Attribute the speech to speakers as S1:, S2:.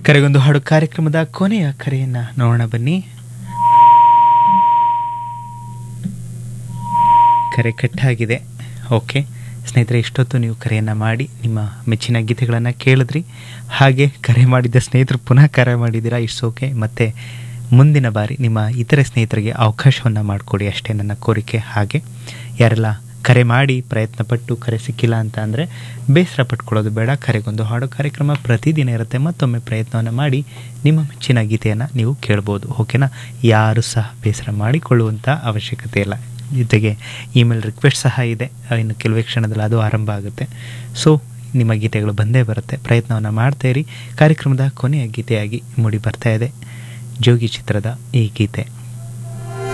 S1: ಕರೆಗೊಂದು ಹಾಡು ಕಾರ್ಯಕ್ರಮದ ಕೊನೆಯ ಕರೆಯನ್ನ ನೋಡೋಣ ಬನ್ನಿ ಕರೆ ಕಟ್ಟಾಗಿದೆ ಓಕೆ ಸ್ನೇಹಿತರೆ ಇಷ್ಟೊತ್ತು ನೀವು ಕರೆಯನ್ನು ಮಾಡಿ ನಿಮ್ಮ ಮೆಚ್ಚಿನ ಗೀತೆಗಳನ್ನು ಕೇಳಿದ್ರಿ ಹಾಗೆ ಕರೆ ಮಾಡಿದ್ದ ಸ್ನೇಹಿತರು ಪುನಃ ಕರೆ ಮಾಡಿದ್ದೀರಾ ಇಟ್ಸ್ ಓಕೆ ಮತ್ತು ಮುಂದಿನ ಬಾರಿ ನಿಮ್ಮ ಇತರೆ ಸ್ನೇಹಿತರಿಗೆ ಅವಕಾಶವನ್ನು ಮಾಡಿಕೊಡಿ ಅಷ್ಟೇ ನನ್ನ ಕೋರಿಕೆ ಹಾಗೆ ಯಾರೆಲ್ಲ ಕರೆ ಮಾಡಿ ಪ್ರಯತ್ನ ಪಟ್ಟು ಕರೆ ಸಿಕ್ಕಿಲ್ಲ ಅಂತ ಅಂದರೆ ಬೇಸರ ಪಟ್ಕೊಳ್ಳೋದು ಬೇಡ ಕರೆಗೊಂದು ಹಾಡು ಕಾರ್ಯಕ್ರಮ ಪ್ರತಿದಿನ ಇರುತ್ತೆ ಮತ್ತೊಮ್ಮೆ ಪ್ರಯತ್ನವನ್ನು ಮಾಡಿ ನಿಮ್ಮ ಮೆಚ್ಚಿನ ಗೀತೆಯನ್ನು ನೀವು ಕೇಳ್ಬೋದು ಓಕೆನಾ ಯಾರು ಸಹ ಬೇಸರ ಮಾಡಿಕೊಳ್ಳುವಂಥ ಅವಶ್ಯಕತೆ ಇಲ್ಲ ಜೊತೆಗೆ ಇಮೇಲ್ ರಿಕ್ವೆಸ್ಟ್ ಸಹ ಇದೆ ಇನ್ನು ಕೆಲವೇ ಕ್ಷಣದಲ್ಲಿ ಅದು ಆರಂಭ ಆಗುತ್ತೆ ಸೊ ನಿಮ್ಮ ಗೀತೆಗಳು ಬಂದೇ ಬರುತ್ತೆ ಪ್ರಯತ್ನವನ್ನು ಮಾಡ್ತಾ ಇರಿ ಕಾರ್ಯಕ್ರಮದ ಕೊನೆಯ ಗೀತೆಯಾಗಿ ಮೂಡಿ ಬರ್ತಾ ಇದೆ ಜೋಗಿ ಚಿತ್ರದ ಈ ಗೀತೆ